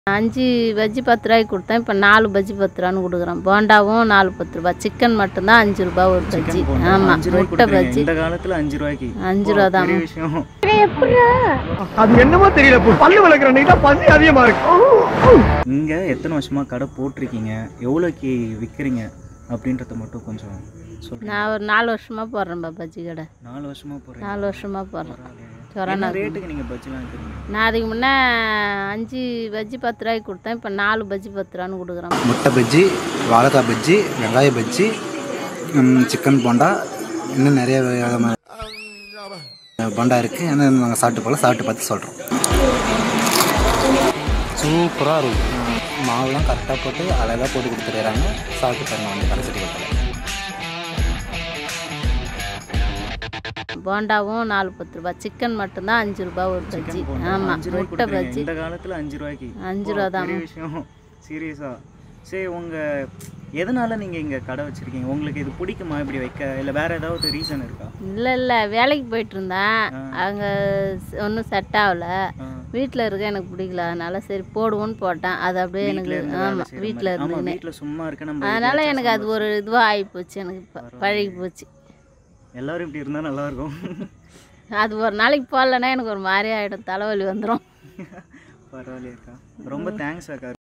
அஞ்சு பஜ்ஜி பத்து ரூபாய்க்கு கொடுத்தேன் இப்போ நாலு பஜ்ஜி பத்து ரூபான்னு கொடுக்குறேன் போண்டாவும் நாலு பத்து ரூபா சிக்கன் மட்டும்தான் அஞ்சு ரூபா ஒரு பஜ்ஜி சிக்கன் போண்டா ஆமாம் அஞ்சு ரூபாய்க்கு முட்டை கொடுக்குறீங்க. பஜ்ஜி இந்த காலத்துல அஞ்சு ரூபாய்க்கு அஞ்சு ரூபா தான் பெரிய விஷயம் அது என்னமோ தெரியல போ. பல்லு விளக்குற நீட்டா பசி அதிகமா இருக்கு இங்க எத்தனை வருஷமா கடை போட்டிருக்கீங்க எவ்வளோக்கு விற்கிறீங்க அப்படின்றத மட்டும் கொஞ்சம் சொல்லுங்க நான் ஒரு நாலு வருஷமாக போடுறேன்ப்பா பஜ்ஜி கடை நாலு வருஷமா போடுறீங்க நாலு வருஷமாக போடுறேன் பரவாயில்லையே. கொரோனா என்ன ரேட்டுக்கு நீங்க பஜ்ஜிலாம் விற்கிறீங்க நான் அதுக்கு முன்னே அஞ்சு பஜ்ஜி பத்து ரூபாய்க்கு கொடுத்தேன் இப்போ நாலு பஜ்ஜி பத்து ரூபான்னு கொடுக்குறேன் முட்டை பஜ்ஜி வாழைக்காய் பஜ்ஜி வெங்காய பஜ்ஜி ம், சிக்கன் போண்டா இன்னும் நிறைய விதமான போண்டா இருக்குது ஆனால் நாங்கள் சாப்பிட்டு போகலாம் சாப்பிட்டு பார்த்து சொல்கிறோம் சூப்பராக இருக்கும் மாவுலாம் கரெக்டாக போட்டு அழகாக போட்டு கொடுத்துருக்காங்க சாப்பிட்டு பாருங்க வந்து கடைசி கொடுத்துல போண்டாவும் நாலு பத்து ரூபா சிக்கன் மட்டும்தான் அஞ்சு ரூபா ஒரு பஜ்ஜி சிக்கன் போண்டா ஆமாம் அஞ்சு ரூபாய்க்கு முட்டை கொடுக்குறீங்க. பஜ்ஜி இந்த காலத்துல அஞ்சு ரூபாய்க்கு அஞ்சு ரூபா தான் பெரிய விஷயம் சீரியஸா சரி உங்க எதனால நீங்க இங்க கடை வச்சிருக்கீங்க உங்களுக்கு இது பிடிக்குமா இப்படி வைக்க இல்ல வேற ஏதாவது ரீசன் இருக்கா இல்லை இல்லை வேலைக்கு போயிட்டு இருந்தேன் அங்கே ஒன்றும் செட் ஆகல ஆ. வீட்டில் இருக்க எனக்கு பிடிக்கல அதனால சரி போடுவோன்னு போட்டேன் அது அப்படியே எனக்கு வீட்ல இருந்து வேலை ஆமாம் செய்ற வீட்டில் மாதிரி. ஆமா இருந்துக்கினே வீட்ல சும்மா இருக்க நம்ம அதனால எதையாச்சும் எனக்கு அது ஒரு இதுவாக ஆகிப்போச்சு எனக்கு இப்போ பழகி போச்சு எல்லாரும் இப்படி இருந்தா நல்லா இருக்கும் அது ஒரு நாளைக்கு போடலன்னா எனக்கு ஒரு மாதிரி ஆகிடும் தலைவலி வந்துடும் பரவாயில்லையாக்கா ரொம்ப தேங்க்ஸ் அக்கா